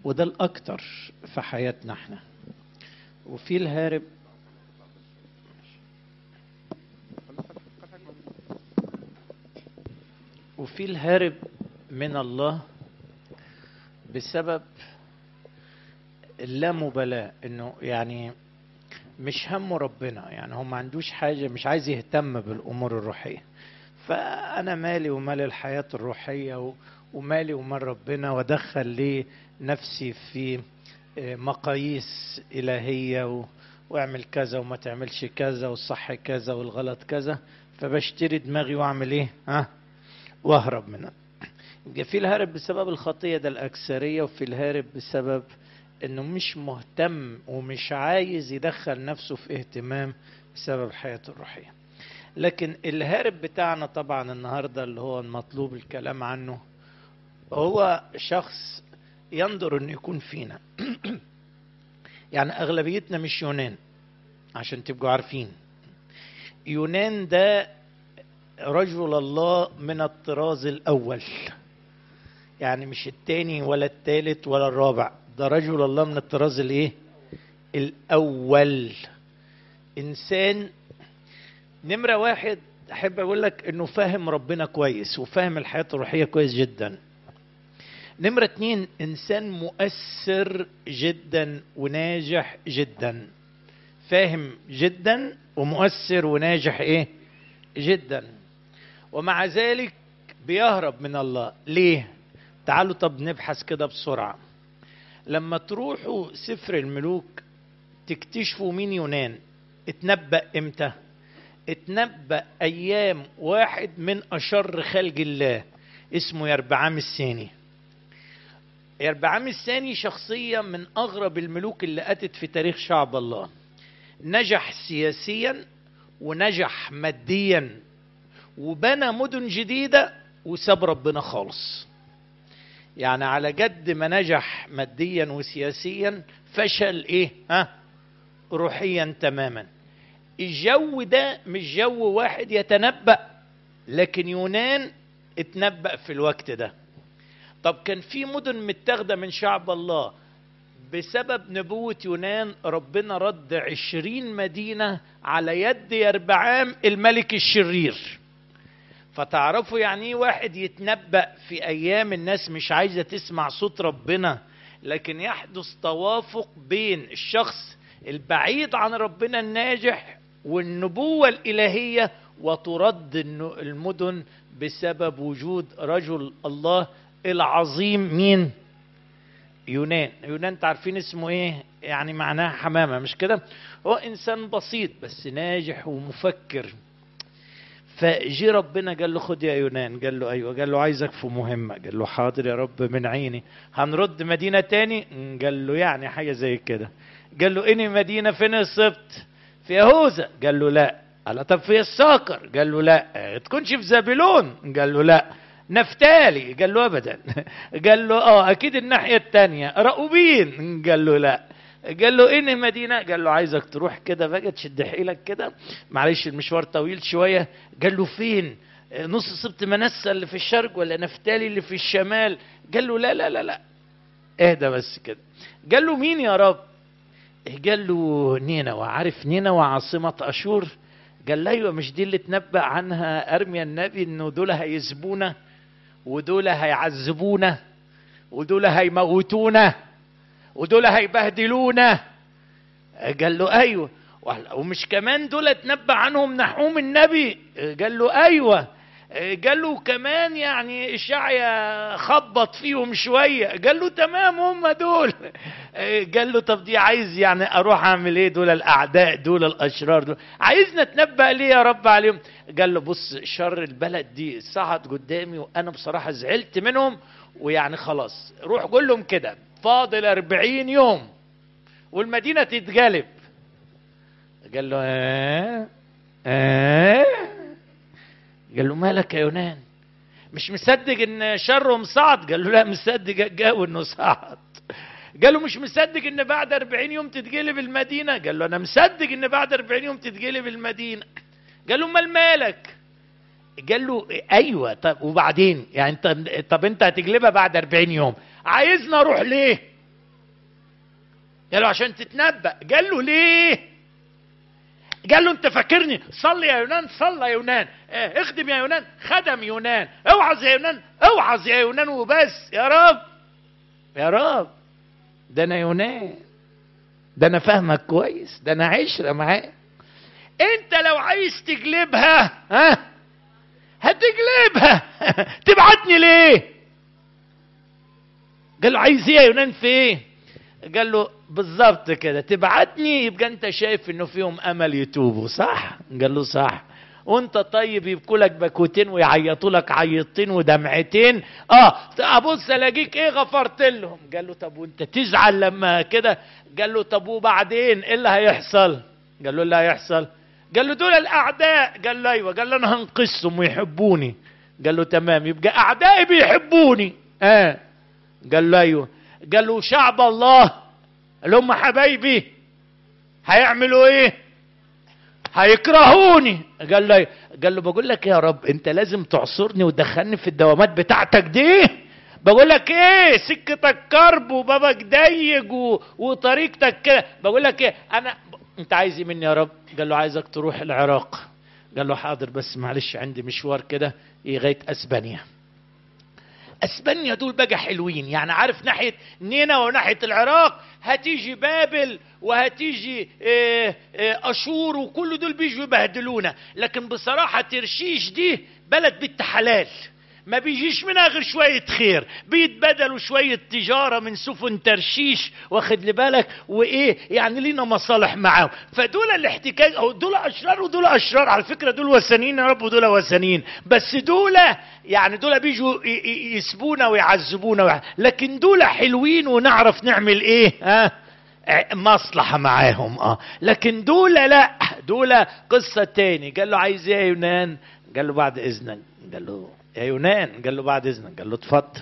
وده الاكتر في حياتنا احنا وفي الهارب وفي الهارب من الله بسبب اللامبالاة انه يعني مش همه ربنا يعني هو ما عندوش حاجة مش عايز يهتم بالامور الروحية فانا مالي ومال الحياة الروحية ومالي ومال ربنا وادخل ليه نفسي في مقاييس الهية و... واعمل كذا وما تعملش كذا والصح كذا والغلط كذا فبشتري دماغي واعمل ايه ها واهرب منها يبقى في الهرب بسبب الخطيه ده الاكثريه وفي الهارب بسبب انه مش مهتم ومش عايز يدخل نفسه في اهتمام بسبب حياته الروحيه لكن الهارب بتاعنا طبعا النهارده اللي هو المطلوب الكلام عنه هو شخص ينظر انه يكون فينا يعني اغلبيتنا مش يونان عشان تبقوا عارفين يونان ده رجل الله من الطراز الاول يعني مش التاني ولا التالت ولا الرابع ده رجل الله من الطراز الايه الاول انسان نمرة واحد احب اقول لك انه فاهم ربنا كويس وفاهم الحياة الروحية كويس جدا نمرة اتنين انسان مؤثر جدا وناجح جدا فاهم جدا ومؤثر وناجح ايه جدا ومع ذلك بيهرب من الله ليه تعالوا طب نبحث كده بسرعة لما تروحوا سفر الملوك تكتشفوا مين يونان اتنبأ امتى اتنبأ ايام واحد من اشر خلق الله اسمه يربعام الثاني يربعام الثاني شخصية من أغرب الملوك اللي أتت في تاريخ شعب الله نجح سياسيا ونجح ماديا وبنى مدن جديدة وساب ربنا خالص يعني على قد ما نجح ماديا وسياسيا فشل ايه ها روحيا تماما الجو ده مش جو واحد يتنبأ لكن يونان اتنبأ في الوقت ده طب كان في مدن متاخدة من شعب الله بسبب نبوة يونان ربنا رد عشرين مدينة على يد يربعام الملك الشرير فتعرفوا يعني ايه واحد يتنبأ في ايام الناس مش عايزة تسمع صوت ربنا لكن يحدث توافق بين الشخص البعيد عن ربنا الناجح والنبوة الإلهية وترد المدن بسبب وجود رجل الله العظيم مين يونان يونان تعرفين اسمه ايه يعني معناها حمامة مش كده هو انسان بسيط بس ناجح ومفكر فجي ربنا قال له خد يا يونان قال له ايوه قال له عايزك في مهمة قال له حاضر يا رب من عيني هنرد مدينة تاني قال له يعني حاجة زي كده قال له اني مدينة فين السبت في يهوذا قال له لا قال طب في الساكر قال له لا تكونش في زابلون قال له لا نفتالي قال له ابدا قال له اه اكيد الناحيه الثانيه رأوبين قال له لا قال له ايه مدينه قال له عايزك تروح كده بقى تشد حيلك كده معلش المشوار طويل شويه قال له فين نص سبت منسى اللي في الشرق ولا نفتالي اللي في الشمال قال له لا لا لا لا اهدى بس كده قال له مين يا رب قال له نينوى عارف نينوى عاصمه اشور قال له ايوه مش دي اللي تنبأ عنها ارميا النبي انه دول هيسبونا ودول هيعذبونا ودول هيموتونا ودول هيبهدلونا قال له ايوه ومش كمان دول اتنبأ عنهم نحوم النبي قال له ايوه قال له كمان يعني اشعيا خبط فيهم شويه قال له تمام هم دول قال له طب دي عايز يعني اروح اعمل ايه دول الاعداء دول الاشرار دول عايز نتنبأ ليه يا رب عليهم قال له بص شر البلد دي صعد قدامي وانا بصراحه زعلت منهم ويعني خلاص روح قول لهم كده فاضل أربعين يوم والمدينة تتجلب قال له اه اه قال له مالك يا يونان مش مصدق ان شرهم صعد قال له لا مصدق الجو انه صعد قال له مش مصدق ان بعد 40 يوم تتجلب المدينة قال له انا مصدق ان بعد 40 يوم تتجلب المدينة قال له امال مالك قال له ايوه طب وبعدين يعني انت طب انت هتجلبها بعد 40 يوم عايزنا اروح ليه قال له عشان تتنبأ قال له ليه قال له انت فاكرني صلي يا يونان صلى يا يونان اه اخدم يا يونان خدم يونان اوعظ يا يونان اوعظ يا يونان وبس يا رب يا رب ده انا يونان ده انا فاهمك كويس ده انا عشره معاه انت لو عايز تجلبها ها هتجلبها تبعتني ليه قال له عايز ايه يا يونان في ايه قال له بالظبط كده تبعتني يبقى انت شايف انه فيهم امل يتوبوا صح قال له صح وانت طيب يبكوا لك بكوتين ويعيطوا لك عيطتين ودمعتين اه ابص الاقيك ايه غفرت لهم قال له طب وانت تزعل لما كده قال له طب وبعدين ايه اللي هيحصل قال له اللي هيحصل قال له دول الاعداء قال له ايوه قال له انا هنقصهم ويحبوني قال له تمام يبقى اعدائي بيحبوني اه قال له ايوه قال له شعب الله اللي هم حبايبي هيعملوا ايه هيكرهوني قال له قال له بقول لك يا رب انت لازم تعصرني وتدخلني في الدوامات بتاعتك دي بقول لك ايه سكتك كرب وبابك ضيق و... وطريقتك كده بقول لك ايه انا انت عايز ايه مني يا رب قال له عايزك تروح العراق قال له حاضر بس معلش عندي مشوار كده لغايه اسبانيا اسبانيا دول بقى حلوين يعني عارف ناحيه نينا وناحيه العراق هتيجي بابل وهتيجي اه اه اشور وكل دول بيجوا يبهدلونا لكن بصراحه ترشيش دي بلد بنت حلال ما بيجيش منها غير شوية خير بيتبدلوا شوية تجارة من سفن ترشيش واخد لبالك وإيه يعني لينا مصالح معاهم فدول الاحتكاك أو دول أشرار ودول أشرار على فكرة دول وثنيين يا رب ودول وثنيين بس دول يعني دول بيجوا يسبونا ويعذبونا ويع... لكن دول حلوين ونعرف نعمل إيه ها مصلحة معاهم اه لكن دول لا دول قصة تاني قال له عايز ايه يا يونان قال له بعد اذنك قال له يا يونان قال له بعد اذنك قال له اتفضل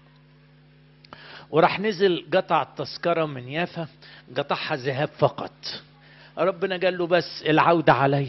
وراح نزل قطع التذكره من يافا قطعها ذهاب فقط ربنا قال له بس العوده علي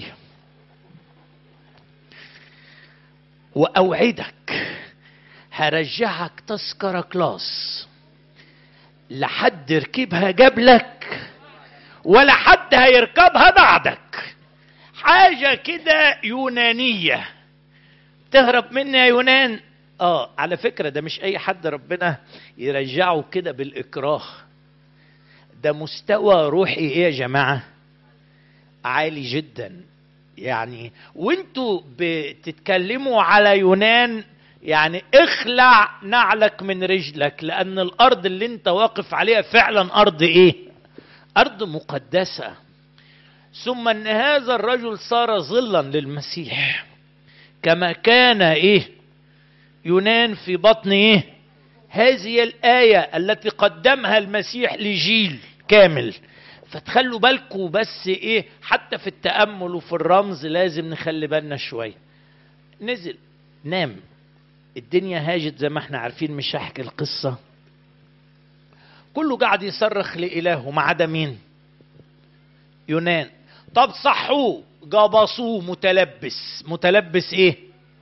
واوعدك هرجعك تذكره كلاس لحد ركبها قبلك ولا حد هيركبها بعدك حاجه كده يونانيه تهرب مني يا يونان اه على فكرة ده مش اي حد ربنا يرجعه كده بالاكراه ده مستوى روحي ايه يا جماعة عالي جدا يعني وانتوا بتتكلموا على يونان يعني اخلع نعلك من رجلك لان الارض اللي انت واقف عليها فعلا ارض ايه ارض مقدسة ثم ان هذا الرجل صار ظلا للمسيح كما كان ايه يونان في بطن ايه هذه الآية التي قدمها المسيح لجيل كامل فتخلوا بالكم بس ايه حتى في التأمل وفي الرمز لازم نخلي بالنا شوية نزل نام الدنيا هاجت زي ما احنا عارفين مش هحكي القصة كله قاعد يصرخ لإلهه ما عدا مين يونان طب صحوه جبصوه متلبس متلبس ايه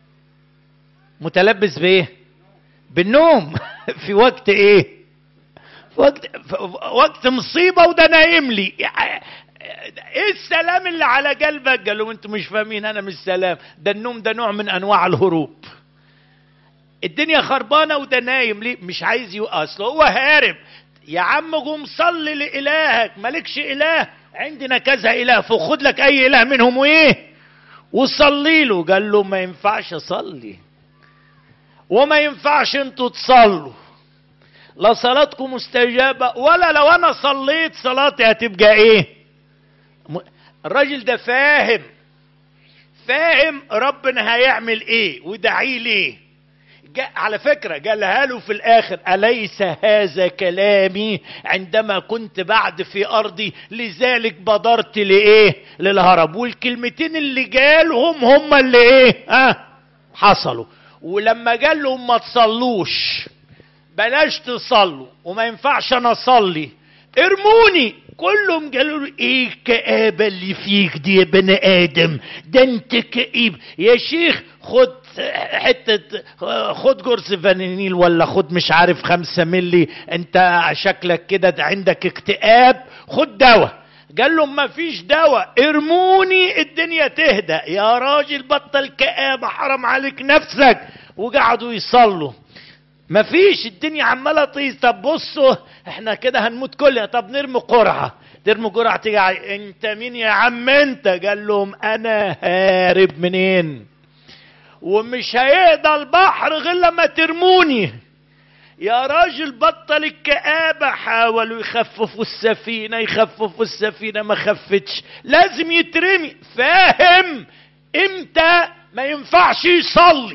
متلبس بايه بالنوم في وقت ايه في وقت في وقت مصيبه وده نايم لي ايه السلام اللي على قلبك قال له انتوا مش فاهمين انا مش سلام ده النوم ده نوع من انواع الهروب الدنيا خربانه وده نايم ليه مش عايز اصل هو هارب يا عم قوم صلي لالهك مالكش اله عندنا كذا اله فخد لك اي اله منهم وايه وصلي له قال له ما ينفعش اصلي وما ينفعش انتوا تصلوا لا صلاتكم مستجابة ولا لو انا صليت صلاتي هتبقى ايه الراجل ده فاهم فاهم ربنا هيعمل ايه ودعيه ليه على فكرة قالها له في الآخر أليس هذا كلامي عندما كنت بعد في أرضي لذلك بدرت لإيه للهرب والكلمتين اللي قالهم هم اللي إيه ها حصلوا ولما قال لهم ما تصلوش بلاش تصلوا وما ينفعش أنا أصلي ارموني كلهم قالوا له ايه الكآبة اللي فيك دي يا بني آدم ده انت كئيب يا شيخ خد حتة خد قرص فانينيل ولا خد مش عارف خمسة ملي انت شكلك كده عندك اكتئاب خد دواء قال له ما فيش دواء ارموني الدنيا تهدى يا راجل بطل كآبة حرام عليك نفسك وقعدوا يصلوا ما فيش الدنيا عماله طيز طب بصوا احنا كده هنموت كلنا طب نرمي قرعه ترمي قرعه تيجي انت مين يا عم انت قال لهم انا هارب منين ومش هيقضى البحر غير لما ترموني يا راجل بطل الكآبة حاولوا يخففوا السفينة يخففوا السفينة ما خفتش لازم يترمي فاهم امتى ما ينفعش يصلي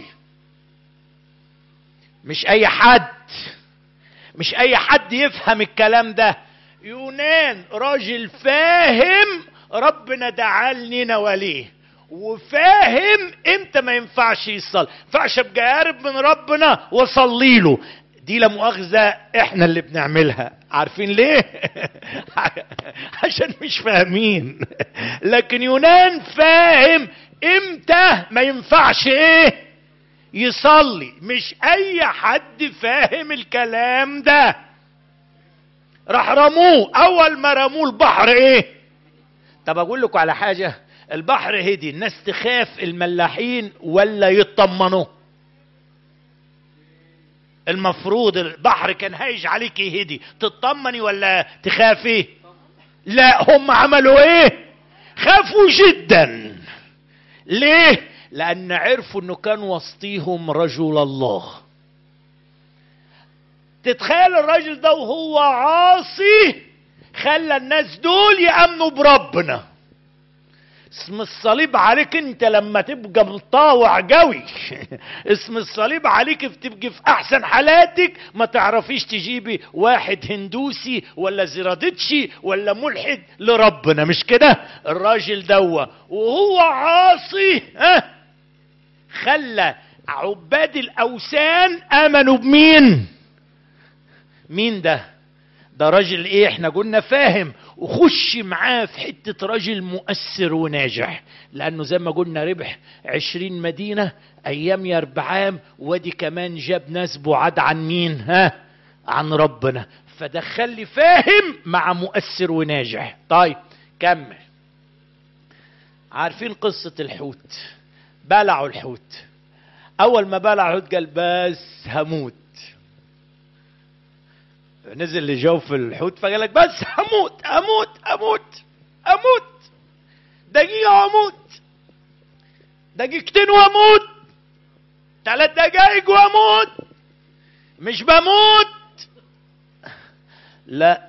مش اي حد مش اي حد يفهم الكلام ده يونان راجل فاهم ربنا دعا لنا وليه وفاهم امتى ما ينفعش يصلي ينفعش ابقى قارب من ربنا واصلي له دي لا مؤاخذه احنا اللي بنعملها عارفين ليه عشان مش فاهمين لكن يونان فاهم امتى ما ينفعش ايه يصلي مش اي حد فاهم الكلام ده راح رموه اول ما رموه البحر ايه طب اقول لكم على حاجه البحر هدي الناس تخاف الملاحين ولا يطمنوا المفروض البحر كان هايج عليك هدي تطمني ولا تخافي لا هم عملوا ايه خافوا جدا ليه لان عرفوا انه كان وسطيهم رجل الله تتخيل الراجل ده وهو عاصي خلى الناس دول يامنوا بربنا اسم الصليب عليك انت لما تبقى مطاوع قوي اسم الصليب عليك بتبقى في احسن حالاتك ما تعرفيش تجيبي واحد هندوسي ولا زرادتشي ولا ملحد لربنا مش كده الراجل دوا وهو عاصي ها خلى عباد الاوثان امنوا بمين مين ده ده راجل ايه احنا قلنا فاهم وخش معاه في حتة راجل مؤثر وناجح لأنه زي ما قلنا ربح عشرين مدينة أيام يربعام ودي كمان جاب ناس بعاد عن مين ها عن ربنا فدخل لي فاهم مع مؤثر وناجح طيب كمل عارفين قصة الحوت بلعوا الحوت أول ما بلعوا الحوت قال بس هموت نزل لجوف الحوت فقال لك بس هموت اموت اموت اموت دقيقة اموت دقيقتين واموت ثلاث دقايق واموت مش بموت لا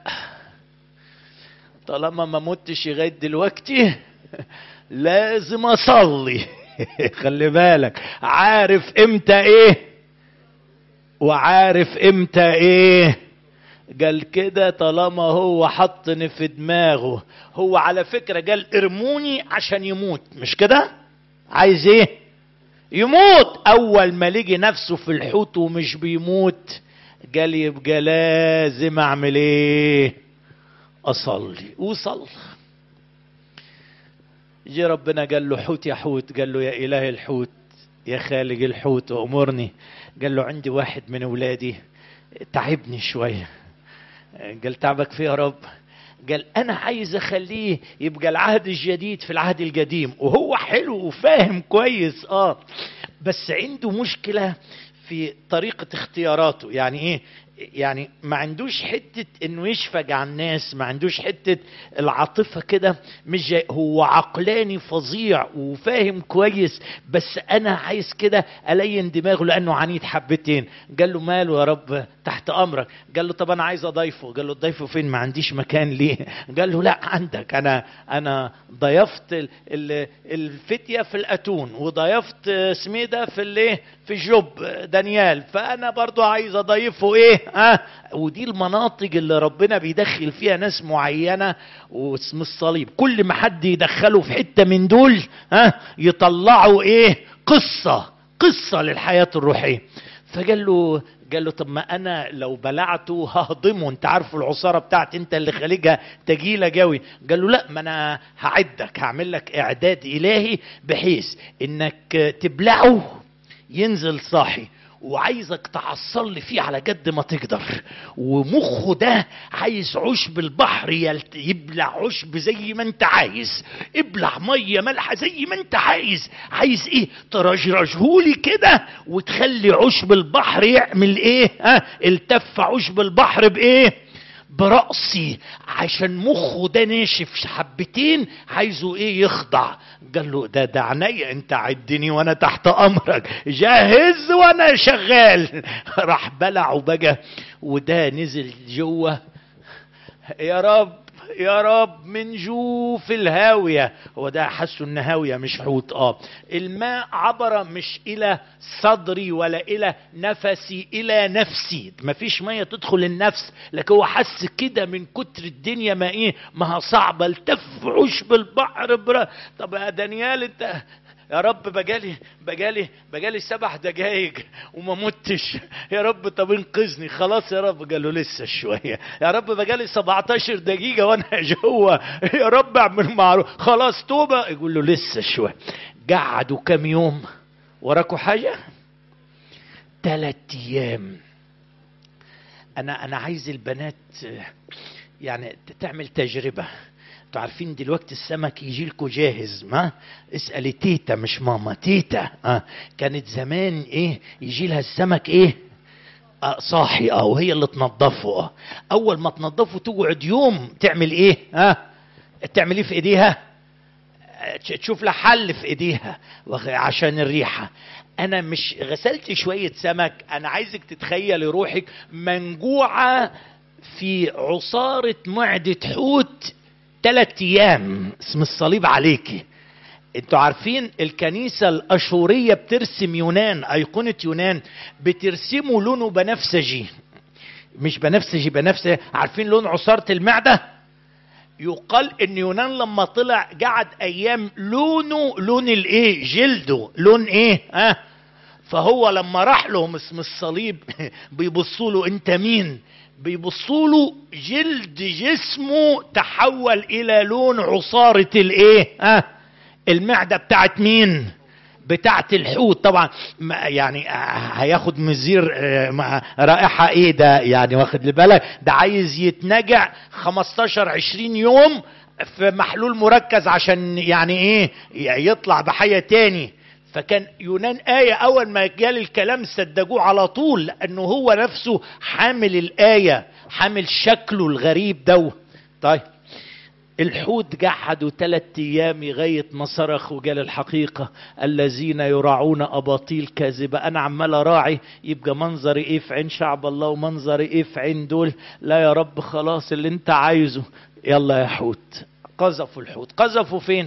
طالما ما متش لغايه دلوقتي لازم اصلي خلي بالك عارف امتى ايه وعارف امتى ايه قال كده طالما هو حطني في دماغه هو على فكرة قال ارموني عشان يموت مش كده عايز ايه يموت اول ما لقي نفسه في الحوت ومش بيموت قال يبقى لازم اعمل ايه اصلي وصل جه ربنا قال له حوت يا حوت قال له يا اله الحوت يا خالق الحوت امرني قال له عندي واحد من اولادي تعبني شويه قال تعبك فيه يا رب قال انا عايز اخليه يبقى العهد الجديد في العهد القديم وهو حلو وفاهم كويس اه بس عنده مشكله في طريقه اختياراته يعني ايه يعني ما عندوش حتة انه يشفق على الناس ما عندوش حتة العاطفة كده مش جاي هو عقلاني فظيع وفاهم كويس بس انا عايز كده الين دماغه لانه عنيد حبتين قال له ماله يا رب تحت امرك قال له طب انا عايز اضيفه قال له تضيفه فين ما عنديش مكان ليه قال له لا عندك انا انا ضيفت ال ال الفتية في الاتون وضيفت سميدة في الايه في جوب دانيال فانا برضو عايز اضيفه ايه ها أه؟ ودي المناطق اللي ربنا بيدخل فيها ناس معينة واسم الصليب كل ما حد يدخله في حتة من دول ها أه؟ يطلعوا ايه قصة قصة للحياة الروحية فقال له قال له طب ما انا لو بلعته ههضمه انت عارف العصاره بتاعتي انت اللي خالجها تجيله قوي قال له لا ما انا هعدك هعمل لك اعداد الهي بحيث انك تبلعه ينزل صاحي وعايزك تعصر لي فيه على قد ما تقدر ومخه ده عايز عشب البحر يلت... يبلع عشب زي ما انت عايز ابلع ميه مالحه زي ما انت عايز عايز ايه ترجرجهولي كده وتخلي عشب البحر يعمل ايه ها التف عشب البحر بايه برأسي عشان مخه ده ناشف حبتين عايزه ايه يخضع قال له ده ده عينيا انت عدني وانا تحت امرك جهز وانا شغال راح بلعه بقى وده نزل جوه يا رب يا رب من جوف الهاوية هو ده حسوا ان هاوية مش حوت اه الماء عبر مش الى صدري ولا الى نفسي الى نفسي مفيش مية تدخل النفس لكن هو حس كده من كتر الدنيا ما ايه ما صعبة التف عشب البحر برا طب يا دانيال انت يا رب بجالي بجالي بجالي سبع دقايق وما متش يا رب طب انقذني خلاص يا رب قال له لسه شويه يا رب بجالي 17 دقيقه وانا جوه يا رب اعمل معروف خلاص توبه يقول له لسه شويه قعدوا كام يوم وراكوا حاجه ثلاث ايام انا انا عايز البنات يعني تعمل تجربه انتوا عارفين دلوقتي السمك يجي لكم جاهز ما اسالي تيتا مش ماما تيتا آه. كانت زمان ايه يجي لها السمك ايه آه صاحي اه وهي اللي تنظفه اه اول ما تنظفه تقعد يوم تعمل ايه ها آه. تعمل ايه في ايديها تشوف لها حل في ايديها عشان الريحه انا مش غسلت شويه سمك انا عايزك تتخيلي روحك منجوعه في عصاره معده حوت ثلاث ايام اسم الصليب عليكي انتوا عارفين الكنيسة الأشورية بترسم يونان أيقونة يونان بترسمه لونه بنفسجي مش بنفسجي بنفسجي عارفين لون عصارة المعدة يقال ان يونان لما طلع قعد ايام لونه لون الايه جلده لون ايه ها آه فهو لما راح لهم اسم الصليب بيبصوا له انت مين بيبصوا له جلد جسمه تحول الى لون عصارة الايه ها المعدة بتاعت مين بتاعت الحوت طبعا يعني هياخد مزير رائحة ايه ده يعني واخد بالك ده عايز يتنجع 15 20 يوم في محلول مركز عشان يعني ايه يطلع بحية تاني فكان يونان آية أول ما جال الكلام صدقوه على طول لأنه هو نفسه حامل الآية حامل شكله الغريب ده طيب الحوت قعدوا ثلاثة أيام لغاية ما صرخ وقال الحقيقة الذين يراعون أباطيل كاذبة أنا عمال أراعي يبقى منظري إيه في عين شعب الله ومنظري إيه في عين دول لا يا رب خلاص اللي أنت عايزه يلا يا حوت قذفوا الحوت قذفوا فين؟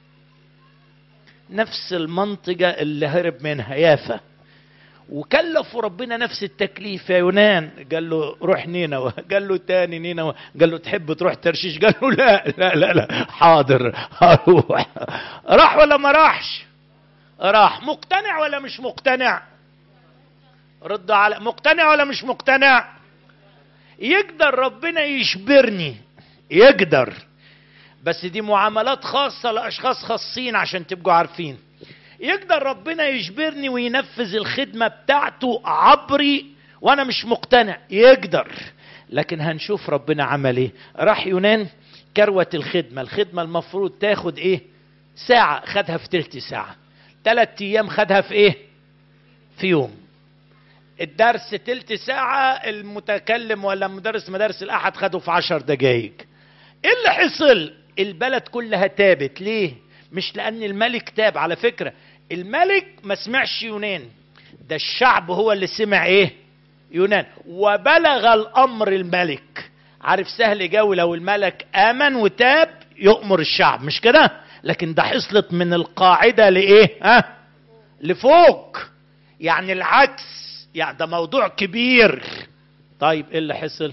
نفس المنطقة اللي هرب منها يافا وكلفوا ربنا نفس التكليف يا يونان قال له روح نينوى قال له تاني نينوى قال له تحب تروح ترشيش قال له لا لا لا لا حاضر هروح راح ولا ما راحش راح مقتنع ولا مش مقتنع رد على مقتنع ولا مش مقتنع يقدر ربنا يشبرني يقدر بس دي معاملات خاصة لأشخاص خاصين عشان تبقوا عارفين يقدر ربنا يجبرني وينفذ الخدمة بتاعته عبري وأنا مش مقتنع يقدر لكن هنشوف ربنا عمل ايه راح يونان كروة الخدمة الخدمة المفروض تاخد ايه ساعة خدها في تلت ساعة ثلاث ايام خدها في ايه في يوم الدرس تلت ساعة المتكلم ولا مدرس مدارس الأحد خده في عشر دقايق ايه اللي حصل البلد كلها تابت ليه مش لان الملك تاب على فكرة الملك ما سمعش يونان ده الشعب هو اللي سمع ايه يونان وبلغ الامر الملك عارف سهل جوي لو الملك امن وتاب يؤمر الشعب مش كده لكن ده حصلت من القاعدة لايه ها لفوق يعني العكس يعني ده موضوع كبير طيب ايه اللي حصل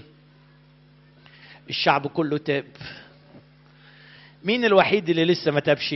الشعب كله تاب مين الوحيد اللي لسه ما تابش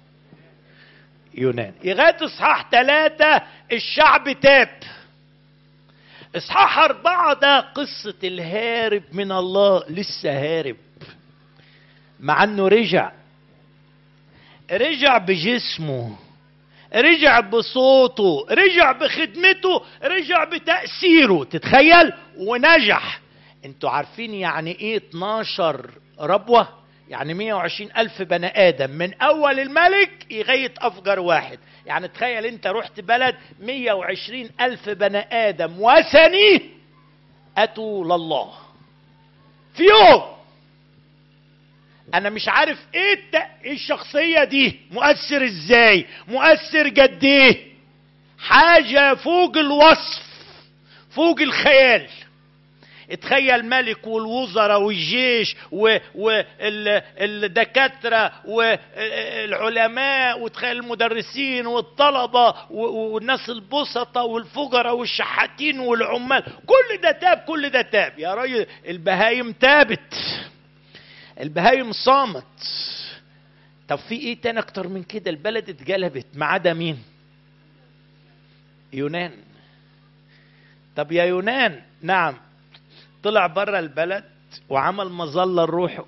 يونان لغايه اصحاح ثلاثة الشعب تاب اصحاح أربعة ده قصة الهارب من الله لسه هارب مع انه رجع رجع بجسمه رجع بصوته رجع بخدمته رجع بتأثيره تتخيل ونجح انتوا عارفين يعني ايه 12 ربوة يعني 120 ألف بني آدم من أول الملك لغاية أفجر واحد يعني تخيل انت رحت بلد 120 ألف بني آدم وثني أتوا لله في يوم انا مش عارف ايه الت... ايه الشخصيه دي مؤثر ازاي مؤثر قد ايه حاجه فوق الوصف فوق الخيال اتخيل ملك والوزراء والجيش والدكاترة والعلماء وتخيل المدرسين والطلبة والناس البسطة والفقراء والشحاتين والعمال كل ده تاب كل ده تاب يا راجل البهايم تابت البهايم صامت طب في ايه تاني اكتر من كده البلد اتجلبت ما عدا مين يونان طب يا يونان نعم طلع بره البلد وعمل مظلة لروحه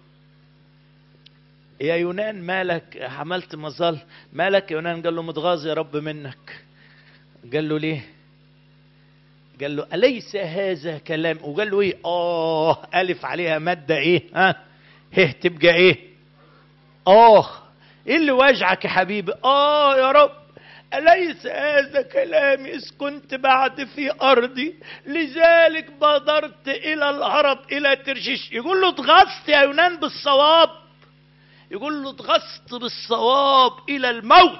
يا يونان مالك عملت مظل مالك يا يونان قال له متغاظ يا رب منك قال له ليه قال له أليس هذا كلام وقال له ايه اه ألف عليها مادة ايه ها هه تبقى ايه اه ايه اللي واجعك يا حبيبي اه يا رب أليس هذا كلامي إذ كنت بعد في أرضي لذلك بادرت إلى الهرب إلى ترشيش يقول له اتغصت يا يونان بالصواب يقول له اتغصت بالصواب إلى الموت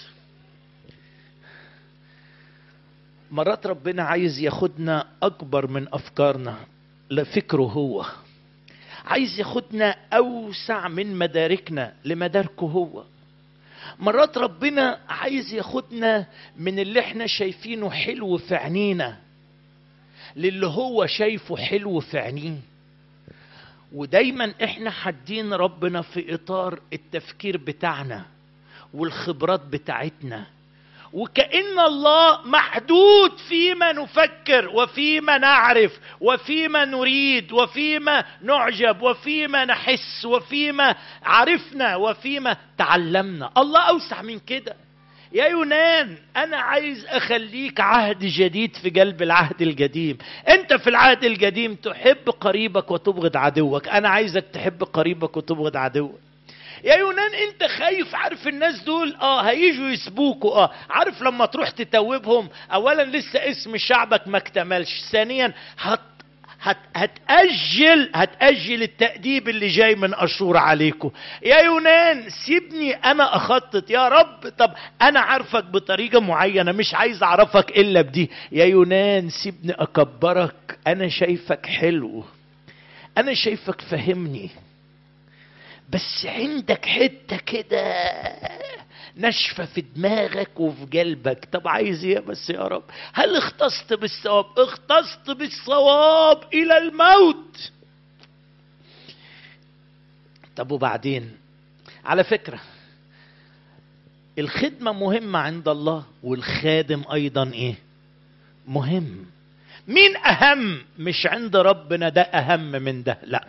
مرات ربنا عايز ياخدنا أكبر من أفكارنا لفكره هو عايز ياخدنا أوسع من مداركنا لمداركه هو مرات ربنا عايز ياخدنا من اللي احنا شايفينه حلو في عينينا للي هو شايفه حلو في عينيه ودايما احنا حادين ربنا في اطار التفكير بتاعنا والخبرات بتاعتنا وكأن الله محدود فيما نفكر وفيما نعرف وفيما نريد وفيما نعجب وفيما نحس وفيما عرفنا وفيما تعلمنا الله أوسع من كده يا يونان أنا عايز أخليك عهد جديد في قلب العهد القديم أنت في العهد القديم تحب قريبك وتبغض عدوك أنا عايزك تحب قريبك وتبغض عدوك يا يونان انت خايف عارف الناس دول اه هيجوا يسبوكوا اه عارف لما تروح تتوبهم اولا لسه اسم شعبك ما اكتملش ثانيا هت هت هتأجل هتأجل التأديب اللي جاي من أشور عليكم يا يونان سيبني أنا أخطط يا رب طب أنا عارفك بطريقة معينة مش عايز أعرفك إلا بدي يا يونان سيبني أكبرك أنا شايفك حلو أنا شايفك فهمني بس عندك حته كده ناشفه في دماغك وفي قلبك طب عايز ايه بس يا رب هل اختصت بالصواب اختصت بالصواب الى الموت طب وبعدين على فكره الخدمه مهمه عند الله والخادم ايضا ايه مهم مين اهم مش عند ربنا ده اهم من ده لا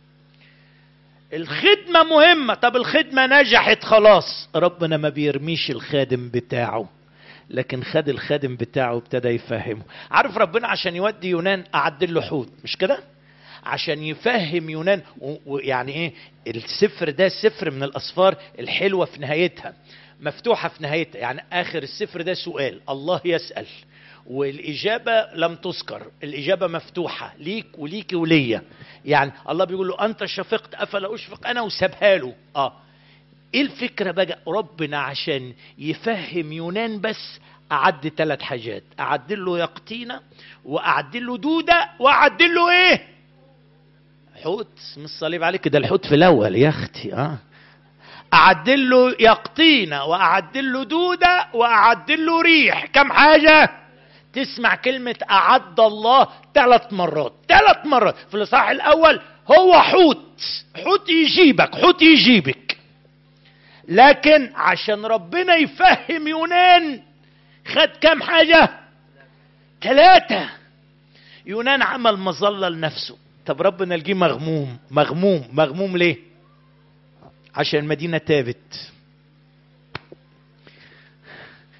الخدمة مهمة طب الخدمة نجحت خلاص ربنا ما بيرميش الخادم بتاعه لكن خد الخادم بتاعه ابتدى يفهمه عارف ربنا عشان يودي يونان أعدل له حوت مش كده عشان يفهم يونان ويعني ايه السفر ده سفر من الاسفار الحلوه في نهايتها مفتوحه في نهايتها يعني اخر السفر ده سؤال الله يسال والإجابة لم تذكر الإجابة مفتوحة ليك وليك وليا يعني الله بيقول له أنت شفقت أفلا أشفق أنا وسابها له آه إيه الفكرة بقى ربنا عشان يفهم يونان بس أعد ثلاث حاجات أعدل له يقطينة وأعدل له دودة وأعدل له إيه حوت مش صليب عليك ده الحوت في الأول يا أختي آه أعدل له يقطينة وأعدل له دودة وأعدل له ريح كم حاجة تسمع كلمة أعد الله ثلاث مرات ثلاث مرات في الإصحاح الأول هو حوت حوت يجيبك حوت يجيبك لكن عشان ربنا يفهم يونان خد كام حاجة ثلاثة يونان عمل مظلة لنفسه طب ربنا لقيه مغموم مغموم مغموم ليه عشان المدينة تابت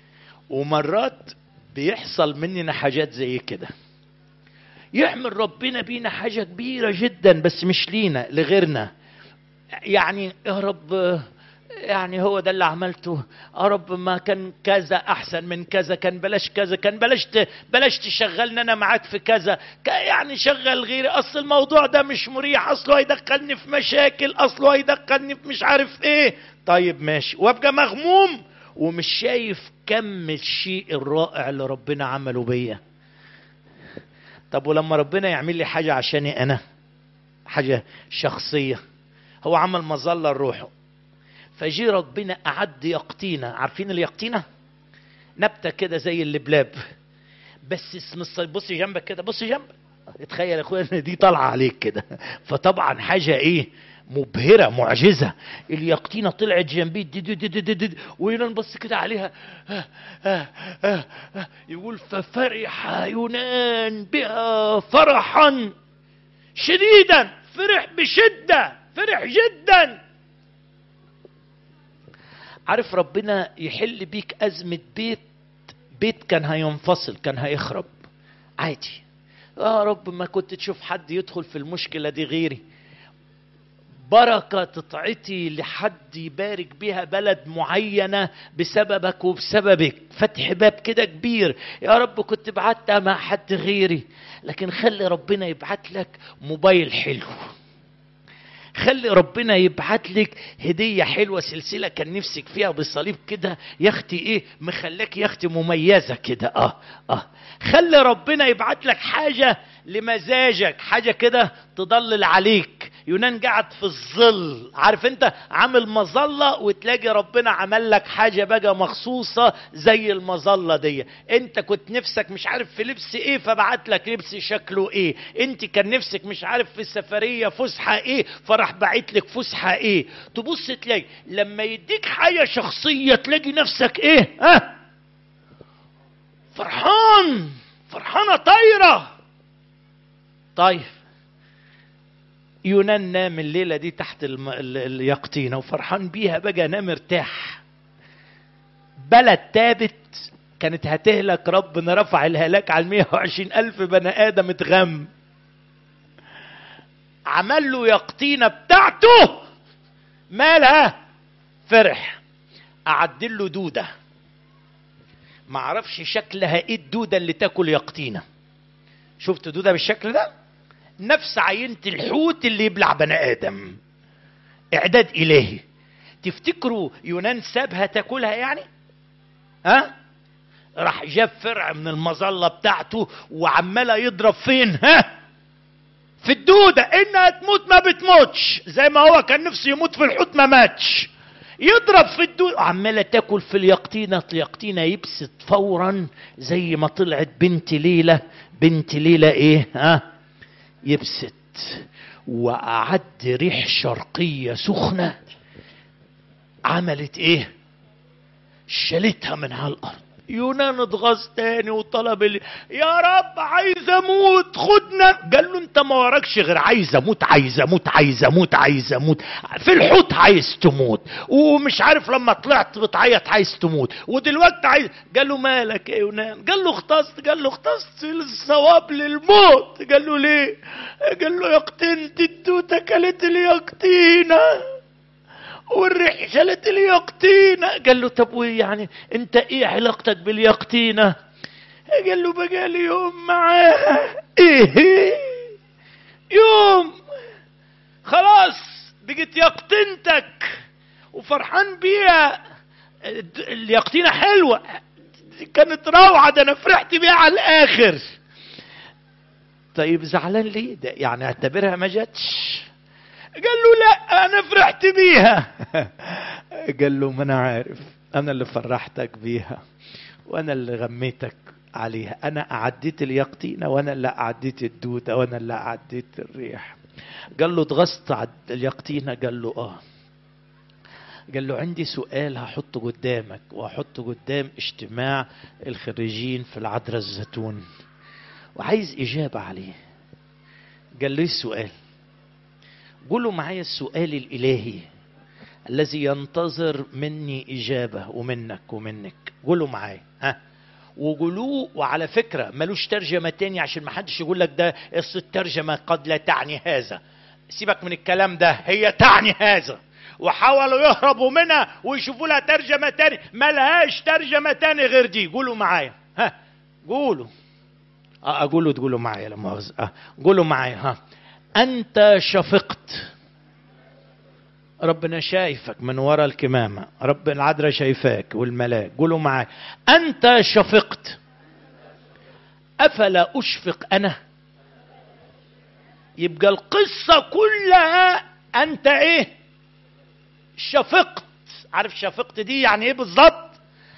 ومرات بيحصل مننا حاجات زي كده يحمل ربنا بينا حاجة كبيرة جدا بس مش لينا لغيرنا يعني يا رب يعني هو ده اللي عملته يا رب ما كان كذا احسن من كذا كان بلاش كذا كان بلاش ت... بلاش تشغلني انا معاك في كذا ك... يعني شغل غيري اصل الموضوع ده مش مريح اصله هيدخلني في مشاكل اصله هيدخلني في مش عارف ايه طيب ماشي وابقى مغموم ومش شايف كم الشيء الرائع اللي ربنا عمله بيا طب ولما ربنا يعمل لي حاجة عشاني أنا حاجة شخصية هو عمل مظلة لروحه فجي ربنا أعد يقطينة عارفين اليقطينة نبتة كده زي اللبلاب بس اسم بص جنبك كده بص جنبك اتخيل يا اخويا ان دي طالعه عليك كده فطبعا حاجه ايه مبهرة معجزة اليقطينة طلعت جنبي دي دي دي دي دي دي ويونان بص كده عليها آه آه آه آه يقول ففرح يونان بها فرحا شديدا فرح بشدة فرح جدا عارف ربنا يحل بيك أزمة بيت بيت كان هينفصل كان هيخرب عادي يا رب ما كنت تشوف حد يدخل في المشكلة دي غيري بركة تطعتي لحد يبارك بها بلد معينة بسببك وبسببك فتح باب كده كبير يا رب كنت بعتها مع حد غيري لكن خلي ربنا يبعت لك موبايل حلو خلي ربنا يبعت لك هدية حلوة سلسلة كان نفسك فيها بصليب كده يا اختي ايه مخلاك يا اختي مميزة كده اه اه خلي ربنا يبعت لك حاجة لمزاجك حاجة كده تضلل عليك يونان قاعد في الظل عارف انت عامل مظلة وتلاقي ربنا عمل لك حاجة بقى مخصوصة زي المظلة دي انت كنت نفسك مش عارف في لبس ايه فبعت لك لبس شكله ايه انت كان نفسك مش عارف في سفرية فسحة ايه فراح بعت لك فسحة ايه تبص تلاقي لما يديك حاجة شخصية تلاقي نفسك ايه ها فرحان فرحانة طايرة طيب يونان نام الليلة دي تحت الم... ال... اليقطينة وفرحان بيها بقى نام مرتاح بلد تابت كانت هتهلك ربنا رفع الهلاك على 120 ألف بني آدم اتغم عمل له يقطينة بتاعته مالها فرح أعدل له دودة معرفش شكلها ايه الدودة اللي تاكل يقطينة شفت دودة بالشكل ده نفس عينة الحوت اللي يبلع بني آدم إعداد إلهي تفتكروا يونان سابها تاكلها يعني ها راح جاب فرع من المظلة بتاعته وعمالة يضرب فين ها في الدودة انها تموت ما بتموتش زي ما هو كان نفسه يموت في الحوت ما ماتش يضرب في الدودة عمالة تاكل في اليقطينة اليقطينة يبست فورا زي ما طلعت بنت ليلى بنت ليلى ايه ها يبست وأعد ريح شرقية سخنة عملت ايه شالتها من على الأرض يونان اتغاظ تاني وطلب ال... يا رب عايز اموت خدنا قال له انت ما وراكش غير عايز اموت عايز اموت عايز اموت عايز اموت في الحوت عايز تموت ومش عارف لما طلعت بتعيط عايز تموت ودلوقتي عايز قال له مالك يا يونان قال له اختصت قال له اختصت الصواب للموت قال له ليه قال له يقطنت التوته كلت اليقطينه والريح شالت اليقطينة قال له طب يعني انت ايه علاقتك باليقطينة قال له بقى لي يوم معاها ايه يوم خلاص بقت يقطينتك وفرحان بيها اليقطينة حلوة كانت روعة ده انا فرحت بيها على الاخر طيب زعلان ليه ده يعني اعتبرها ما جاتش قال له لا انا فرحت بيها قال له ما انا عارف انا اللي فرحتك بيها وانا اللي غميتك عليها انا اعديت اليقطينة وانا اللي اعديت الدودة وانا اللي اعديت الريح قال له اتغصت على اليقطينة قال له اه قال له عندي سؤال هحطه قدامك وهحطه قدام اجتماع الخريجين في العذراء الزيتون وعايز اجابة عليه قال له السؤال قولوا معايا السؤال الإلهي الذي ينتظر مني إجابة ومنك ومنك قولوا معايا ها وقولوه وعلى فكرة ملوش ترجمة تاني عشان ما حدش يقول لك ده قصة ترجمة قد لا تعني هذا سيبك من الكلام ده هي تعني هذا وحاولوا يهربوا منها ويشوفوا لها ترجمة تاني ملهاش ترجمة تاني غير دي قولوا معايا ها قولوا اه اقولوا تقولوا معايا لما مؤاخذة اه قولوا معايا ها انت شفقت ربنا شايفك من ورا الكمامة رب العذراء شايفاك والملاك قولوا معايا أنت شفقت أفلا أشفق أنا يبقى القصة كلها أنت إيه شفقت عارف شفقت دي يعني إيه بالظبط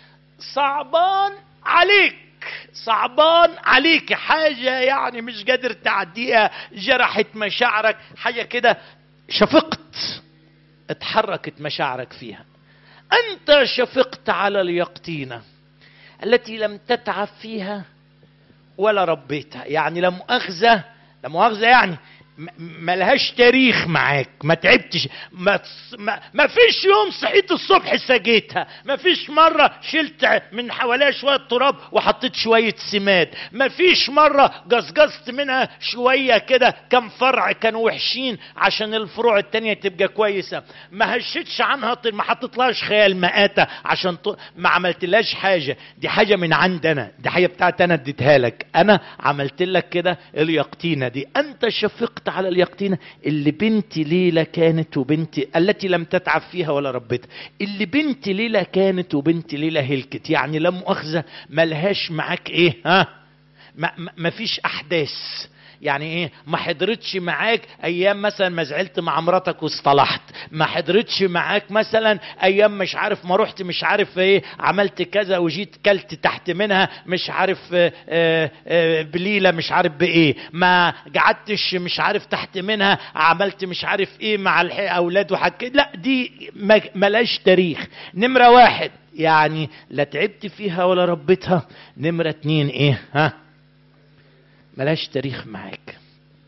صعبان عليك صعبان عليك حاجة يعني مش قادر تعديها جرحت مشاعرك حاجة كده شفقت اتحركت مشاعرك فيها انت شفقت على اليقطينه التي لم تتعب فيها ولا ربيتها يعني لا مؤاخذه لا مؤاخذه يعني ملهاش تاريخ معاك ما تعبتش ما, ما, ما فيش يوم صحيت الصبح سجيتها ما فيش مرة شلت من حواليها شوية تراب وحطيت شوية سماد ما فيش مرة جزجزت منها شوية كده كم فرع كانوا وحشين عشان الفروع التانية تبقى كويسة ما هشتش عنها ما حطيتلهاش خيال مآتة عشان ط... ما عملتلهاش حاجة دي حاجة من عندنا دي حاجة بتاعت انا اديتها لك انا عملت لك كده اليقطينة دي انت شفقت على اليقطينة اللي بنت ليلى كانت وبنت التي لم تتعب فيها ولا ربتها اللي بنت ليلى كانت وبنت ليلى هلكت يعني لا مؤاخذة ملهاش معاك ايه ها ما, ما فيش احداث يعني ايه ما حضرتش معاك ايام مثلا ما زعلت مع مراتك واصطلحت ما حضرتش معاك مثلا ايام مش عارف ما رحت مش عارف ايه عملت كذا وجيت كلت تحت منها مش عارف اه اه بليله مش عارف بايه ما قعدتش مش عارف تحت منها عملت مش عارف ايه مع الاولاد وحكيت لا دي ملاش تاريخ نمره واحد يعني لا تعبت فيها ولا ربيتها نمره اتنين ايه ها ملاش تاريخ معاك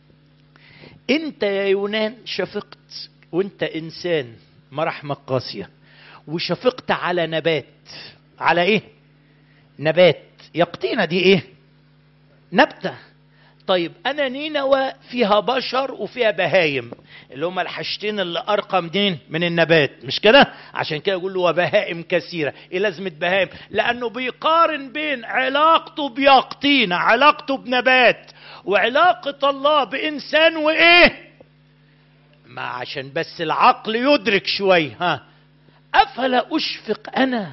انت يا يونان شفقت وانت انسان مرحمة قاسية وشفقت على نبات على ايه نبات يقطينا دي ايه نبتة طيب انا نينوى فيها بشر وفيها بهايم اللي هم الحاجتين اللي ارقى منين من النبات مش كده عشان كده يقول له وبهائم كثيره ايه لازمه بهائم لانه بيقارن بين علاقته بيقطينه علاقته بنبات وعلاقه الله بانسان وايه ما عشان بس العقل يدرك شوي ها افلا اشفق انا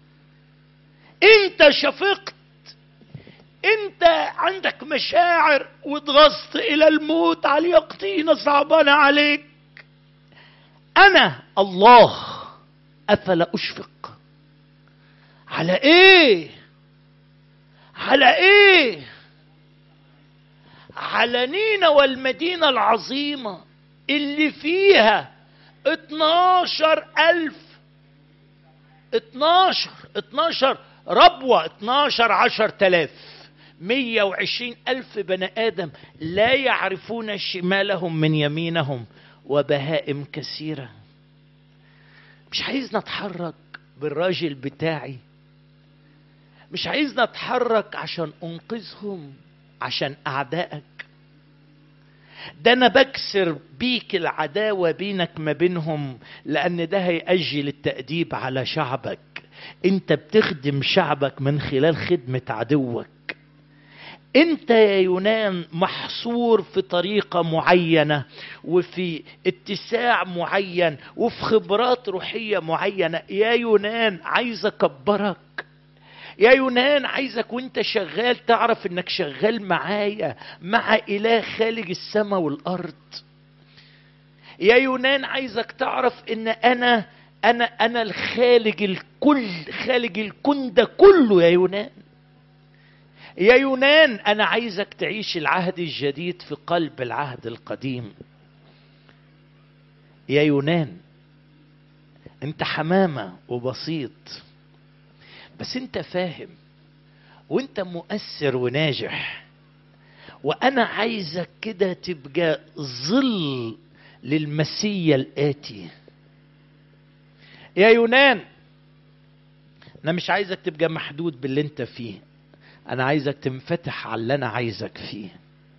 انت شفقت انت عندك مشاعر واتغصت الى الموت على يقطينة صعبانة عليك انا الله افلا اشفق على ايه على ايه على نينا والمدينة العظيمة اللي فيها اتناشر الف اتناشر اتناشر ربوة اتناشر عشر تلاف مية وعشرين ألف بني آدم لا يعرفون شمالهم من يمينهم وبهائم كثيرة مش عايزنا نتحرك بالراجل بتاعي مش عايزنا نتحرك عشان أنقذهم عشان أعدائك ده أنا بكسر بيك العداوة بينك ما بينهم لأن ده هيأجل التأديب على شعبك أنت بتخدم شعبك من خلال خدمة عدوك انت يا يونان محصور في طريقة معينة وفي اتساع معين وفي خبرات روحية معينة يا يونان عايز اكبرك يا يونان عايزك وانت شغال تعرف انك شغال معايا مع اله خالق السماء والارض يا يونان عايزك تعرف ان انا انا انا الخالق الكل خالق الكون ده كله يا يونان يا يونان انا عايزك تعيش العهد الجديد في قلب العهد القديم يا يونان انت حمامه وبسيط بس انت فاهم وانت مؤثر وناجح وانا عايزك كده تبقى ظل للمسيا الاتي يا يونان انا مش عايزك تبقى محدود باللي انت فيه انا عايزك تنفتح على اللي انا عايزك فيه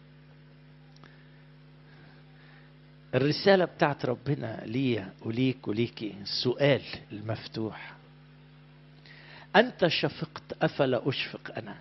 الرسالة بتاعت ربنا ليا وليك وليكي السؤال المفتوح أنت شفقت أفلا أشفق أنا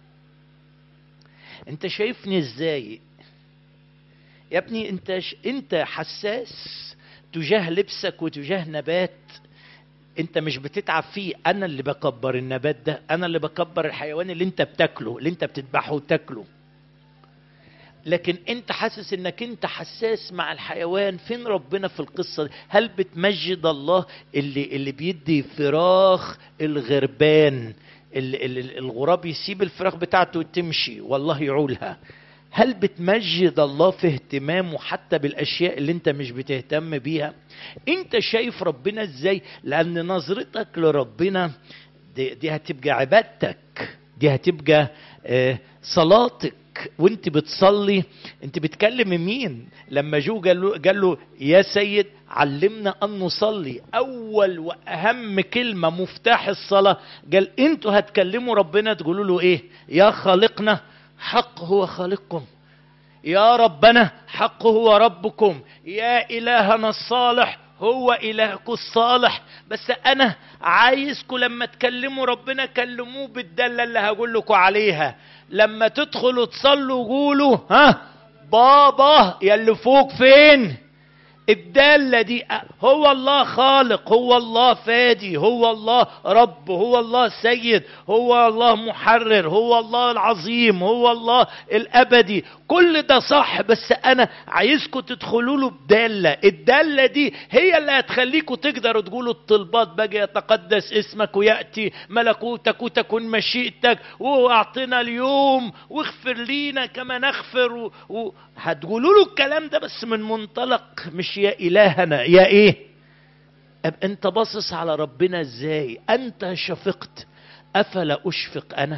أنت شايفني إزاي يا ابني أنت ش... أنت حساس تجاه لبسك وتجاه نبات انت مش بتتعب فيه انا اللي بكبر النبات ده انا اللي بكبر الحيوان اللي انت بتاكله اللي انت بتذبحه وتاكله لكن انت حاسس انك انت حساس مع الحيوان فين ربنا في القصه دي هل بتمجد الله اللي اللي بيدي فراخ الغربان اللي اللي الغراب يسيب الفراخ بتاعته وتمشي والله يعولها هل بتمجد الله في اهتمامه حتى بالاشياء اللي انت مش بتهتم بيها انت شايف ربنا ازاي لان نظرتك لربنا دي, دي هتبقى عبادتك دي هتبقى آه صلاتك وانت بتصلي انت بتكلم مين لما جو قال له, قال له يا سيد علمنا ان نصلي اول واهم كلمه مفتاح الصلاه قال انتوا هتكلموا ربنا تقولوا له ايه يا خالقنا حق هو خالقكم يا ربنا حق هو ربكم يا الهنا الصالح هو الهكم الصالح بس انا عايزكم لما تكلموا ربنا كلموه بالدله اللي هقول لكم عليها لما تدخلوا تصلوا قولوا ها بابا يا اللي فوق فين الدالة دي هو الله خالق هو الله فادي هو الله رب هو الله سيد هو الله محرر هو الله العظيم هو الله الأبدي كل ده صح بس أنا عايزكم تدخلوا له بدالة الدالة دي هي اللي هتخليكم تقدروا تقولوا الطلبات بقى يتقدس اسمك ويأتي ملكوتك وتكن مشيئتك واعطنا اليوم واغفر لينا كما نغفر و... و... هتقولوا له الكلام ده بس من منطلق مش يا إلهنا يا إيه أب أنت باصص على ربنا إزاي أنت شفقت أفلا أشفق أنا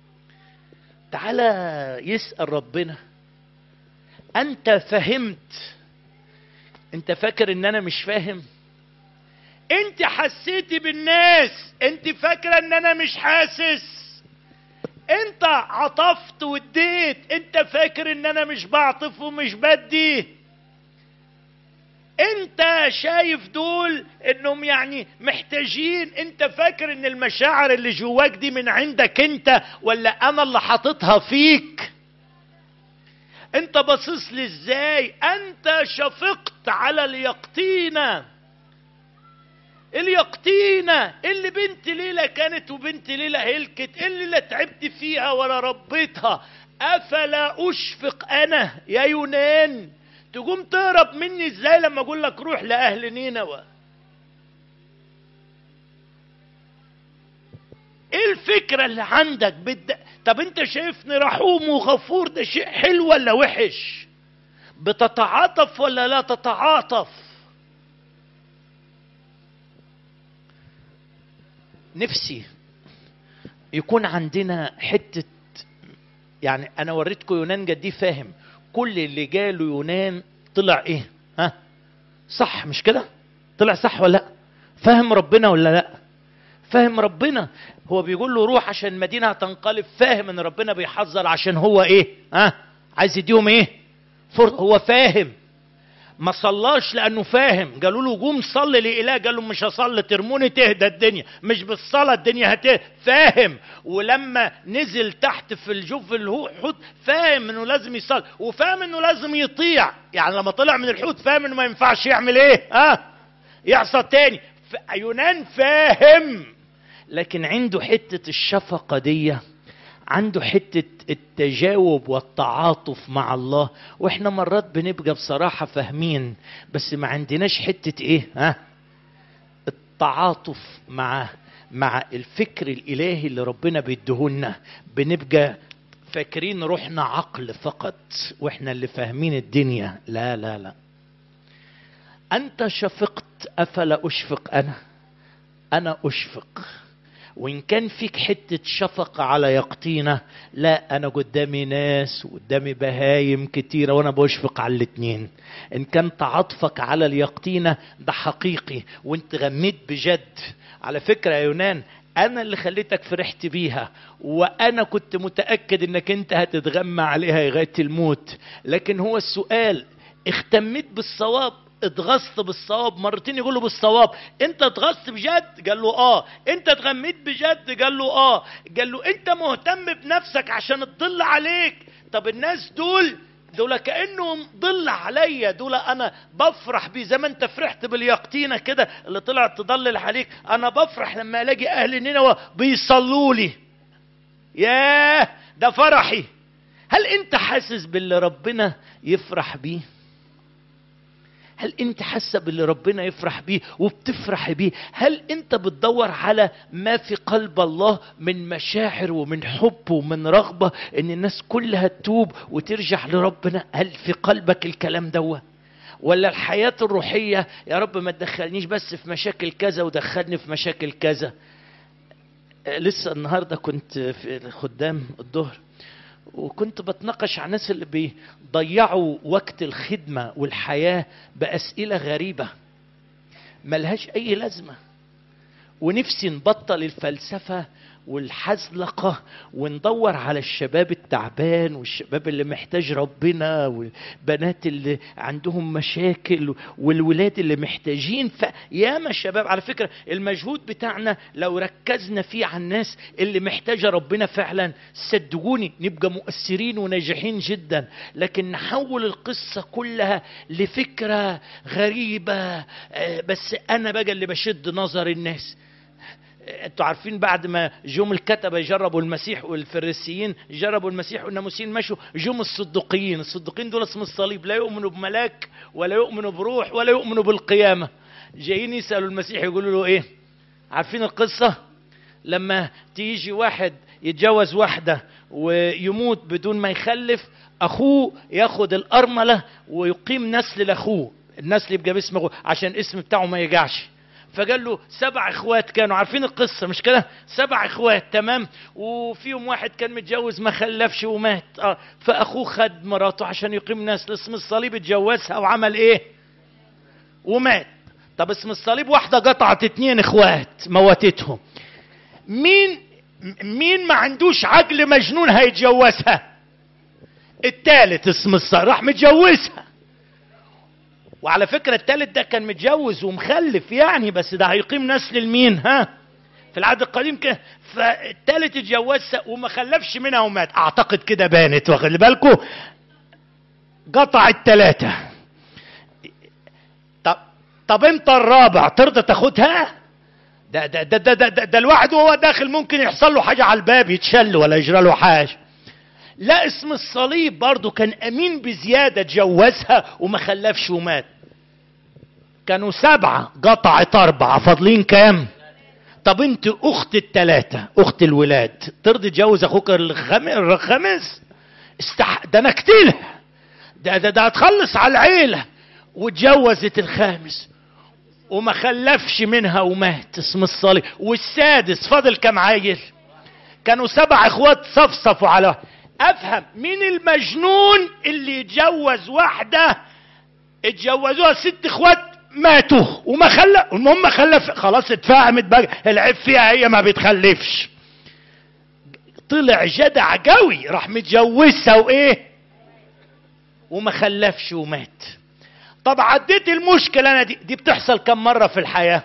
تعالى يسأل ربنا أنت فهمت أنت فاكر إن أنا مش فاهم أنت حسيتي بالناس أنت فاكرة إن أنا مش حاسس انت عطفت واديت انت فاكر ان انا مش بعطف ومش بدي انت شايف دول انهم يعني محتاجين انت فاكر ان المشاعر اللي جواك دي من عندك انت ولا انا اللي حاططها فيك انت باصص لي ازاي انت شفقت على اليقطينه اليقطينة اللي بنت ليلى كانت وبنت ليلى هلكت اللي لا تعبت فيها ولا ربيتها أفلا أشفق أنا يا يونان تقوم تهرب مني ازاي لما اقول لك روح لأهل نينوى ايه الفكرة اللي عندك بد... طب انت شايفني رحوم وغفور ده شيء حلو ولا وحش بتتعاطف ولا لا تتعاطف نفسي يكون عندنا حتة يعني أنا وريتكم يونان جدي فاهم كل اللي جاله يونان طلع إيه؟ ها؟ صح مش كده؟ طلع صح ولا لأ؟ فاهم ربنا ولا لأ؟ فاهم ربنا هو بيقول له روح عشان المدينة هتنقلب فاهم إن ربنا بيحذر عشان هو إيه؟ ها؟ عايز يديهم إيه؟ هو فاهم ما صلاش لانه فاهم قالوا له قوم صلي لاله قال له مش هصلي ترموني تهدى الدنيا مش بالصلاه الدنيا هتهدى فاهم ولما نزل تحت في الجوف الحوت فاهم انه لازم يصلي وفاهم انه لازم يطيع يعني لما طلع من الحوت فاهم انه ما ينفعش يعمل ايه ها أه؟ يعصى تاني يونان فاهم لكن عنده حته الشفقه دي عنده حتة التجاوب والتعاطف مع الله واحنا مرات بنبقى بصراحة فاهمين بس ما عندناش حتة ايه ها التعاطف مع مع الفكر الالهي اللي ربنا بيديهولنا بنبقى فاكرين روحنا عقل فقط واحنا اللي فاهمين الدنيا لا لا لا انت شفقت افلا اشفق انا انا اشفق وان كان فيك حته شفقه على يقطينه لا انا قدامي ناس وقدامي بهايم كتيره وانا بشفق على الاتنين ان كان تعاطفك على اليقطينه ده حقيقي وانت غميت بجد على فكره يا يونان انا اللي خليتك فرحت بيها وانا كنت متاكد انك انت هتتغمى عليها لغايه الموت لكن هو السؤال اختميت بالصواب اتغصت بالصواب مرتين يقول له بالصواب انت اتغصت بجد قال له اه انت اتغميت بجد قال له اه قال له انت مهتم بنفسك عشان تضل عليك طب الناس دول دول كانهم ضل عليا دول انا بفرح بيه زي ما انت فرحت باليقطينه كده اللي طلعت تضلل عليك انا بفرح لما الاقي اهل نينوى بيصلوا لي ياه ده فرحي هل انت حاسس باللي ربنا يفرح بيه هل انت حاسه باللي ربنا يفرح بيه وبتفرح بيه هل انت بتدور على ما في قلب الله من مشاعر ومن حب ومن رغبه ان الناس كلها تتوب وترجع لربنا هل في قلبك الكلام دوت ولا الحياة الروحية يا رب ما تدخلنيش بس في مشاكل كذا ودخلني في مشاكل كذا لسه النهارده كنت في الخدام الظهر وكنت بتناقش على الناس اللي بيضيعوا وقت الخدمة والحياة بأسئلة غريبة ملهاش أي لازمة ونفسي نبطل الفلسفة والحزلقة وندور على الشباب التعبان والشباب اللي محتاج ربنا والبنات اللي عندهم مشاكل والولاد اللي محتاجين فياما الشباب على فكرة المجهود بتاعنا لو ركزنا فيه على الناس اللي محتاجة ربنا فعلا صدقوني نبقى مؤثرين وناجحين جدا لكن نحول القصة كلها لفكرة غريبة بس أنا بقى اللي بشد نظر الناس انتوا عارفين بعد ما جم الكتبه يجربوا المسيح والفريسيين جربوا المسيح والناموسيين مشوا جم الصدقيين الصدقيين دول اسم الصليب لا يؤمنوا بملاك ولا يؤمنوا بروح ولا يؤمنوا بالقيامه جايين يسالوا المسيح يقولوا له ايه عارفين القصه لما تيجي واحد يتجوز واحده ويموت بدون ما يخلف اخوه ياخد الارمله ويقيم نسل لاخوه النسل يبقى باسم اخوه عشان الاسم بتاعه ما يجعش فقال له سبع اخوات كانوا عارفين القصه مش كده سبع اخوات تمام وفيهم واحد كان متجوز ما خلفش ومات اه فاخوه خد مراته عشان يقيم نسل اسم الصليب اتجوزها وعمل ايه ومات طب اسم الصليب واحده قطعت اتنين اخوات موتتهم مين مين ما عندوش عقل مجنون هيتجوزها التالت اسم الصليب راح متجوزها وعلى فكرة التالت ده كان متجوز ومخلف يعني بس ده هيقيم نسل لمين ها في العهد القديم كده فالتالت اتجوزها وما خلفش منها ومات اعتقد كده بانت واخد بالكم قطع التلاتة طب طب انت الرابع ترضى تاخدها ده ده ده ده, ده, ده, ده الواحد وهو داخل ممكن يحصل له حاجة على الباب يتشل ولا يجرى له حاجة لا اسم الصليب برضه كان امين بزيادة اتجوزها وما خلفش ومات كانوا سبعة قطعت اربعة فاضلين كام طب انت اخت التلاتة اخت الولاد ترضي تجوز اخوك الخامس استح... ده انا اقتلها ده ده ده هتخلص على العيلة واتجوزت الخامس وما خلفش منها ومات اسم الصليب والسادس فاضل كام عيل كانوا سبع اخوات صفصفوا على افهم مين المجنون اللي يتجوز واحدة اتجوزوها ست اخوات ماتوا وما خلف المهم خلف خلاص اتفهمت بقى العيب فيها هي ما بتخلفش طلع جدع قوي راح متجوزها وايه وما خلفش ومات طب عديت المشكلة انا دي دي بتحصل كم مرة في الحياة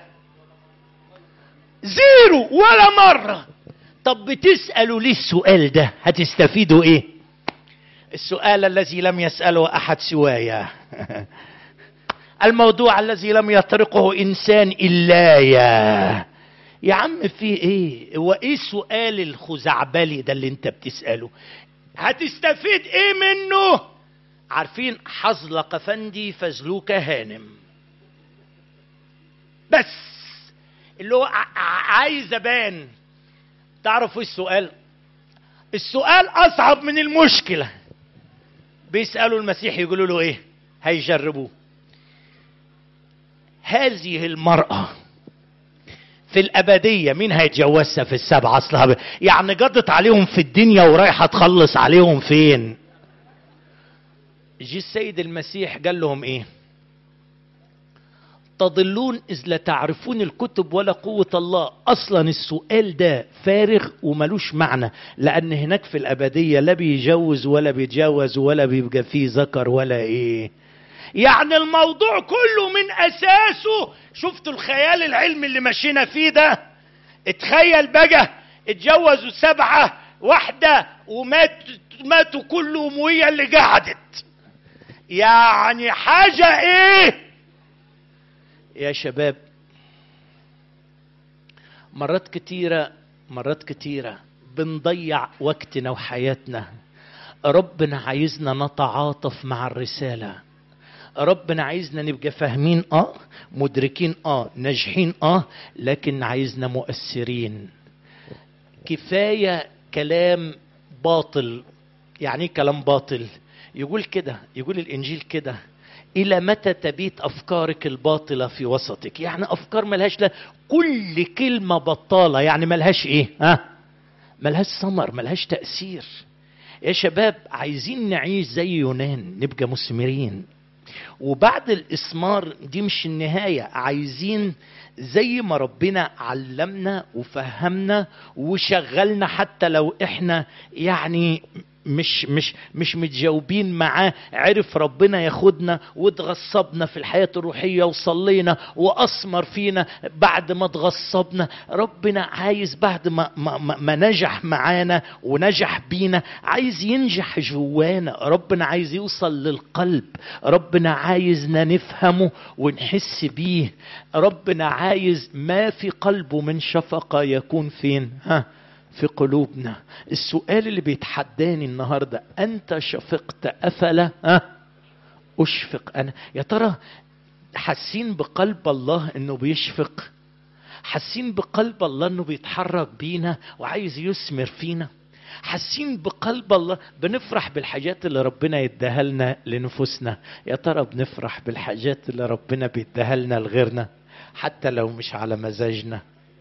زيرو ولا مرة طب بتسألوا ليه السؤال ده هتستفيدوا ايه السؤال الذي لم يسأله احد سوايا الموضوع الذي لم يطرقه انسان الا يا يا عم في ايه هو ايه السؤال الخزعبلي ده اللي انت بتسأله هتستفيد ايه منه عارفين حزلق افندي فزلوك هانم بس اللي هو عايز ابان تعرفوا السؤال السؤال اصعب من المشكلة بيسألوا المسيح يقولوا له ايه هيجربوه هذه المرأة في الابديه مين هيتجوزها في السبعه اصلها ب... يعني قضت عليهم في الدنيا ورايحه تخلص عليهم فين جه السيد المسيح قال لهم ايه تضلون اذ لا تعرفون الكتب ولا قوه الله اصلا السؤال ده فارغ وملوش معنى لان هناك في الابديه لا بيجوز ولا بيتجوز ولا بيبقى فيه ذكر ولا ايه يعني الموضوع كله من اساسه شفتوا الخيال العلمي اللي مشينا فيه ده اتخيل بقى اتجوزوا سبعه واحده ومات ماتوا كلهم وهي اللي قعدت يعني حاجه ايه يا شباب مرات كتيرة مرات كتيرة بنضيع وقتنا وحياتنا ربنا عايزنا نتعاطف مع الرسالة ربنا عايزنا نبقى فاهمين اه مدركين اه ناجحين اه لكن عايزنا مؤثرين كفاية كلام باطل يعني ايه كلام باطل يقول كده يقول الانجيل كده الى متى تبيت افكارك الباطله في وسطك يعني افكار ملهاش لا كل كلمه بطاله يعني ملهاش ايه ها ملهاش ثمر ملهاش تاثير يا شباب عايزين نعيش زي يونان نبقى مثمرين وبعد الإثمار دي مش النهاية عايزين زي ما ربنا علمنا وفهمنا وشغلنا حتى لو احنا يعني مش مش مش متجاوبين معاه عرف ربنا ياخدنا وتغصبنا في الحياة الروحية وصلينا وأثمر فينا بعد ما تغصبنا ربنا عايز بعد ما, ما, ما, ما نجح معانا ونجح بينا عايز ينجح جوانا ربنا عايز يوصل للقلب ربنا عايزنا نفهمه ونحس بيه ربنا عايز ما في قلبه من شفقة يكون فين ها في قلوبنا السؤال اللي بيتحداني النهاردة أنت شفقت أفلا أه؟ أشفق أنا يا ترى حاسين بقلب الله أنه بيشفق حاسين بقلب الله أنه بيتحرك بينا وعايز يثمر فينا حاسين بقلب الله بنفرح بالحاجات اللي ربنا يديها لنا لنفوسنا يا ترى بنفرح بالحاجات اللي ربنا بيديها لنا لغيرنا حتى لو مش على مزاجنا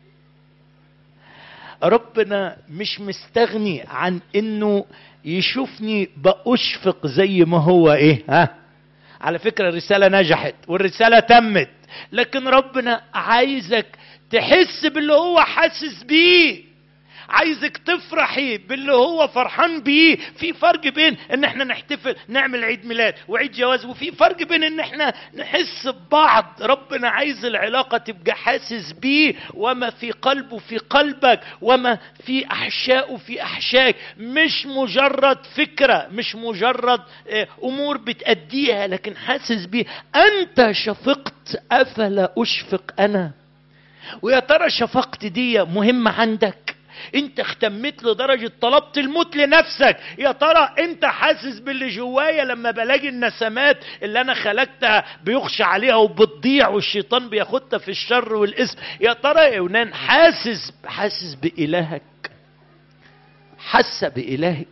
ربنا مش مستغني عن انه يشوفني بأشفق زي ما هو ايه ها على فكرة الرسالة نجحت والرسالة تمت لكن ربنا عايزك تحس باللي هو حاسس بيه عايزك تفرحي باللي هو فرحان بيه في فرق بين ان احنا نحتفل نعمل عيد ميلاد وعيد جواز وفي فرق بين ان احنا نحس ببعض ربنا عايز العلاقة تبقى حاسس بيه وما في قلبه في قلبك وما في احشائه في احشائك مش مجرد فكرة مش مجرد امور بتأديها لكن حاسس بيه انت شفقت افلا اشفق انا ويا ترى شفقت دي مهمة عندك انت اختمت لدرجة طلبت الموت لنفسك يا ترى انت حاسس باللي جوايا لما بلاقي النسمات اللي انا خلقتها بيخشى عليها وبتضيع والشيطان بياخدها في الشر والاسم يا ترى يا يونان حاسس حاسس بإلهك حاسة بإلهك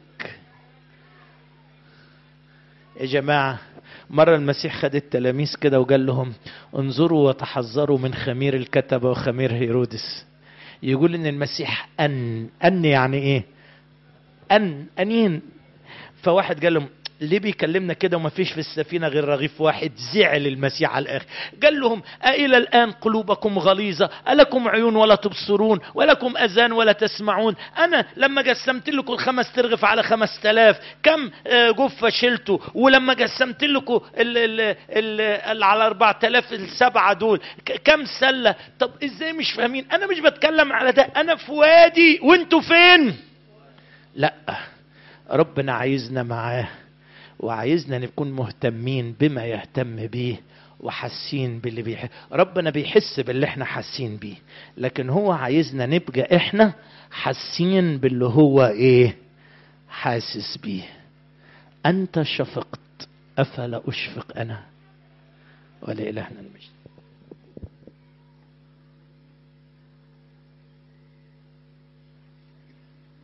يا جماعة مرة المسيح خد التلاميذ كده وقال لهم انظروا وتحذروا من خمير الكتبة وخمير هيرودس يقول ان المسيح ان ان يعني ايه ان انين فواحد قال لهم ليه بيكلمنا كده وما فيش في السفينه غير رغيف واحد زعل المسيح على الاخر قال لهم أإلى الآن قلوبكم غليظة ألكم عيون ولا تبصرون ولكم أذان ولا تسمعون أنا لما قسمت لكم الخمس ترغف على خمس تلاف كم جفة شلتوا ولما قسمت لكم ال ال ال ال على أربع تلاف السبعة دول كم سلة طب إزاي مش فاهمين أنا مش بتكلم على ده أنا في وادي وانتوا فين لا ربنا عايزنا معاه وعايزنا نكون مهتمين بما يهتم بيه وحاسين باللي بيحس ربنا بيحس باللي احنا حاسين بيه لكن هو عايزنا نبقى احنا حاسين باللي هو ايه حاسس بيه انت شفقت افلا اشفق انا ولإلهنا المجد